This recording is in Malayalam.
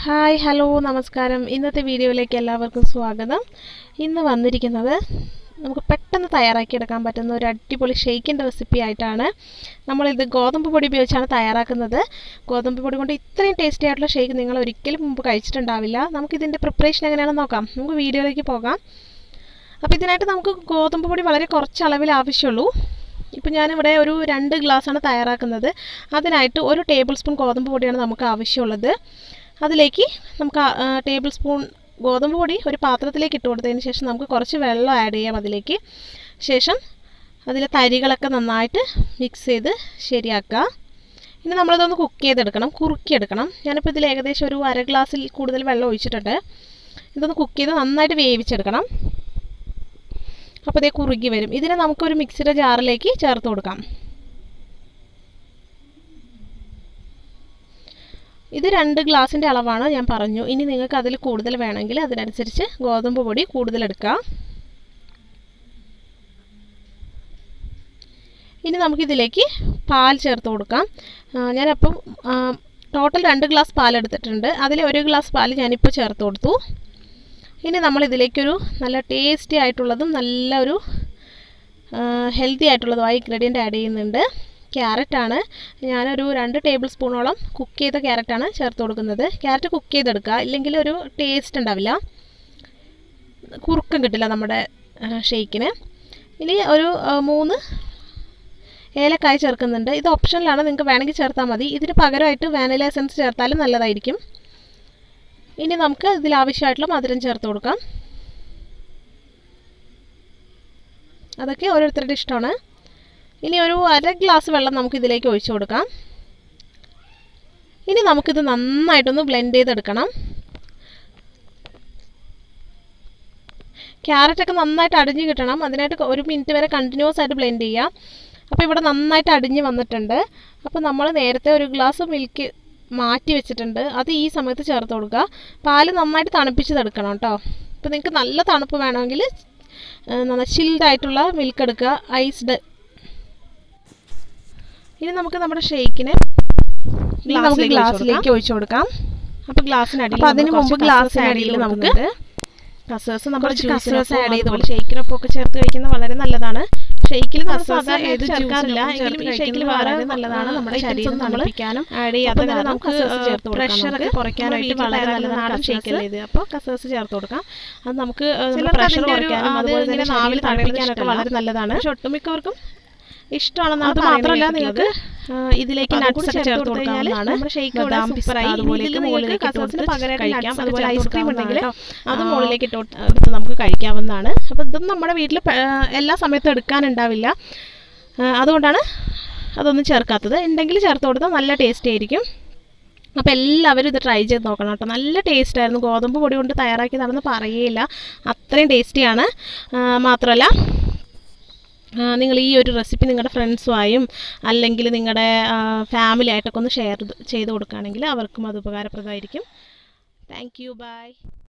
ഹായ് ഹലോ നമസ്കാരം ഇന്നത്തെ വീഡിയോയിലേക്ക് എല്ലാവർക്കും സ്വാഗതം ഇന്ന് വന്നിരിക്കുന്നത് നമുക്ക് പെട്ടെന്ന് തയ്യാറാക്കിയെടുക്കാൻ പറ്റുന്ന ഒരു അടിപൊളി ഷെയ്ക്കിൻ്റെ റെസിപ്പി ആയിട്ടാണ് നമ്മളിത് ഗോതമ്പ് പൊടി ഉപയോഗിച്ചാണ് തയ്യാറാക്കുന്നത് ഗോതമ്പ് പൊടി കൊണ്ട് ഇത്രയും ടേസ്റ്റി ആയിട്ടുള്ള ഷെയ്ക്ക് നിങ്ങൾ ഒരിക്കലും മുമ്പ് കഴിച്ചിട്ടുണ്ടാവില്ല നമുക്കിതിൻ്റെ പ്രിപ്പറേഷൻ എങ്ങനെയാണെന്ന് നോക്കാം നമുക്ക് വീഡിയോയിലേക്ക് പോകാം അപ്പോൾ ഇതിനായിട്ട് നമുക്ക് ഗോതമ്പ് പൊടി വളരെ കുറച്ച് അളവിൽ ആവശ്യമുള്ളൂ ഇപ്പം ഞാനിവിടെ ഒരു രണ്ട് ഗ്ലാസ്സാണ് തയ്യാറാക്കുന്നത് അതിനായിട്ട് ഒരു ടേബിൾ സ്പൂൺ ഗോതമ്പ് പൊടിയാണ് നമുക്ക് ആവശ്യമുള്ളത് അതിലേക്ക് നമുക്ക് ടേബിൾ സ്പൂൺ ഗോതമ്പ് പൊടി ഒരു പാത്രത്തിലേക്ക് ഇട്ട് കൊടുത്തതിന് ശേഷം നമുക്ക് കുറച്ച് വെള്ളം ആഡ് ചെയ്യാം അതിലേക്ക് ശേഷം അതിലെ തരികളൊക്കെ നന്നായിട്ട് മിക്സ് ചെയ്ത് ശരിയാക്കുക ഇനി നമ്മളിതൊന്ന് കുക്ക് ചെയ്തെടുക്കണം കുറുക്കിയെടുക്കണം ഞാനിപ്പോൾ ഇതിൽ ഏകദേശം ഒരു അര ഗ്ലാസ്സിൽ കൂടുതൽ വെള്ളം ഒഴിച്ചിട്ടുണ്ട് ഇതൊന്ന് കുക്ക് ചെയ്ത് നന്നായിട്ട് വേവിച്ചെടുക്കണം അപ്പോൾ ഇതേ കുറുകി വരും ഇതിനെ നമുക്കൊരു മിക്സിയുടെ ജാറിലേക്ക് ചേർത്ത് കൊടുക്കാം ഇത് രണ്ട് ഗ്ലാസിൻ്റെ അളവാണ് ഞാൻ പറഞ്ഞു ഇനി നിങ്ങൾക്ക് അതിൽ കൂടുതൽ വേണമെങ്കിൽ അതിനനുസരിച്ച് ഗോതമ്പ് പൊടി കൂടുതൽ എടുക്കാം ഇനി നമുക്കിതിലേക്ക് പാൽ ചേർത്ത് കൊടുക്കാം ഞാനപ്പം ടോട്ടൽ രണ്ട് ഗ്ലാസ് പാൽ എടുത്തിട്ടുണ്ട് അതിൽ ഒരു ഗ്ലാസ് പാൽ ഞാനിപ്പോൾ ചേർത്ത് കൊടുത്തു ഇനി നമ്മൾ ഇതിലേക്കൊരു നല്ല ടേസ്റ്റി ആയിട്ടുള്ളതും നല്ല ഒരു ഹെൽത്തി ആയിട്ടുള്ളതുമായ ഇൻഗ്രീഡിയൻ്റ് ആഡ് ചെയ്യുന്നുണ്ട് ക്യാരറ്റാണ് ഞാനൊരു രണ്ട് ടേബിൾ സ്പൂണോളം കുക്ക് ചെയ്ത ക്യാരറ്റാണ് ചേർത്ത് കൊടുക്കുന്നത് ക്യാരറ്റ് കുക്ക് ചെയ്തെടുക്കുക ഇല്ലെങ്കിൽ ഒരു ടേസ്റ്റ് ഉണ്ടാവില്ല കുറുക്കം കിട്ടില്ല നമ്മുടെ ഷെയ്ക്കിന് ഇനി ഒരു മൂന്ന് ഏലക്കായ ചേർക്കുന്നുണ്ട് ഇത് ഓപ്ഷനിലാണ് നിങ്ങൾക്ക് വേണമെങ്കിൽ ചേർത്താൽ മതി ഇതിന് പകരമായിട്ട് വാനില എസൻസ് ചേർത്താലും നല്ലതായിരിക്കും ഇനി നമുക്ക് ഇതിൽ ആവശ്യമായിട്ടുള്ള മധുരം ചേർത്ത് കൊടുക്കാം അതൊക്കെ ഓരോരുത്തരുടെ ഇഷ്ടമാണ് ഇനി ഒരു അര ഗ്ലാസ് വെള്ളം നമുക്ക് ഇതിലേക്ക് ഒഴിച്ചു കൊടുക്കാം ഇനി നമുക്കിത് നന്നായിട്ടൊന്ന് ബ്ലെൻഡ് ചെയ്തെടുക്കണം ക്യാരറ്റൊക്കെ നന്നായിട്ട് അടിഞ്ഞ് കിട്ടണം അതിനായിട്ട് ഒരു മിനിറ്റ് വരെ കണ്ടിന്യൂസ് ആയിട്ട് ബ്ലെൻഡ് ചെയ്യാം അപ്പോൾ ഇവിടെ നന്നായിട്ട് അടിഞ്ഞ് വന്നിട്ടുണ്ട് അപ്പോൾ നമ്മൾ നേരത്തെ ഒരു ഗ്ലാസ് മിൽക്ക് മാറ്റി വെച്ചിട്ടുണ്ട് അത് ഈ സമയത്ത് ചേർത്ത് കൊടുക്കുക പാല് നന്നായിട്ട് തണുപ്പിച്ചതെടുക്കണം കേട്ടോ ഇപ്പോൾ നിങ്ങൾക്ക് നല്ല തണുപ്പ് വേണമെങ്കിൽ നന്നായി ചിൽഡായിട്ടുള്ള മിൽക്ക് എടുക്കുക ഐസ്ഡ് ഇനി നമുക്ക് നമ്മുടെ ഷേക്കിനെ നമുക്ക് ഗ്ലാസ്സിലേക്ക് ഒഴിച്ചു കൊടുക്കാം അപ്പോൾ ഗ്ലാസ്സിനടിയിൽ അപ്പോൾ അതിന് മുമ്പ് ഗ്ലാസ്സിനടിയിൽ നമുക്ക് കസേഴ്സ് നമ്മൾ കസേഴ്സ് ആഡ് ചെയ്തോളൂ ഷേക്കിനൊപ്പം ഒക്കെ ചേർത്ത് കഴിക്കുന്നത് വളരെ നല്ലതാണ് ഷെയ്ക്കിൽ സാധാരണ ഏത് ചേർക്കാറില്ല എങ്കിലും ഈ ഷെയ്ക്കിൽ വളരെ നല്ലതാണ് നമ്മുടെ ശരീരം തണുപ്പിക്കാനും ആഡ് ചെയ്യാത്ത നമുക്ക് പ്രഷറൊക്കെ കുറയ്ക്കാനായിട്ട് വളരെ നല്ലതാണ് ഷെയ്ക്കല്ലേ ഇത് അപ്പോൾ കസേഴ്സ് ചേർത്ത് കൊടുക്കാം അത് നമുക്ക് പ്രഷർ കുറയ്ക്കാനും അതുപോലെ തന്നെ നാവിൽ തണുപ്പിക്കാനൊക്കെ വളരെ നല്ലതാണ് പക്ഷെ ഒട്ടുമിക്കവർക്കും ഇഷ്ടമാണെന്ന് അത് മാത്രമല്ല നിങ്ങൾക്ക് ഇതിലേക്ക് നട്ട്സ് ഒക്കെ ചേർത്ത് കൊടുക്കാവുന്നതാണ് ബദാം പിസ്ത അതുപോലെയൊക്കെ മുകളിലേക്ക് ഇട്ട് കഴിക്കാം അതുപോലെ ഐസ്ക്രീം ഉണ്ടെങ്കിൽ അത് മുകളിലേക്ക് ഇട്ട് എടുത്ത് നമുക്ക് കഴിക്കാവുന്നതാണ് അപ്പോൾ ഇതൊന്നും നമ്മുടെ വീട്ടിൽ എല്ലാ സമയത്തും എടുക്കാനുണ്ടാവില്ല അതുകൊണ്ടാണ് അതൊന്നും ചേർക്കാത്തത് ഉണ്ടെങ്കിൽ ചേർത്ത് കൊടുത്താൽ നല്ല ടേസ്റ്റ് ആയിരിക്കും അപ്പോൾ എല്ലാവരും ഇത് ട്രൈ ചെയ്ത് നോക്കണം കേട്ടോ നല്ല ടേസ്റ്റ് ആയിരുന്നു ഗോതമ്പ് പൊടി കൊണ്ട് തയ്യാറാക്കിയതാണെന്ന് പറയുകയില്ല അത്രയും ടേസ്റ്റിയാണ് മാത്രമല്ല നിങ്ങൾ ഈ ഒരു റെസിപ്പി നിങ്ങളുടെ ഫ്രണ്ട്സുമായും അല്ലെങ്കിൽ നിങ്ങളുടെ ഫാമിലി ആയിട്ടൊക്കെ ഒന്ന് ഷെയർ ചെയ്ത് കൊടുക്കുകയാണെങ്കിൽ അവർക്കും അത് ഉപകാരപ്രദമായിരിക്കും താങ്ക് യു ബൈ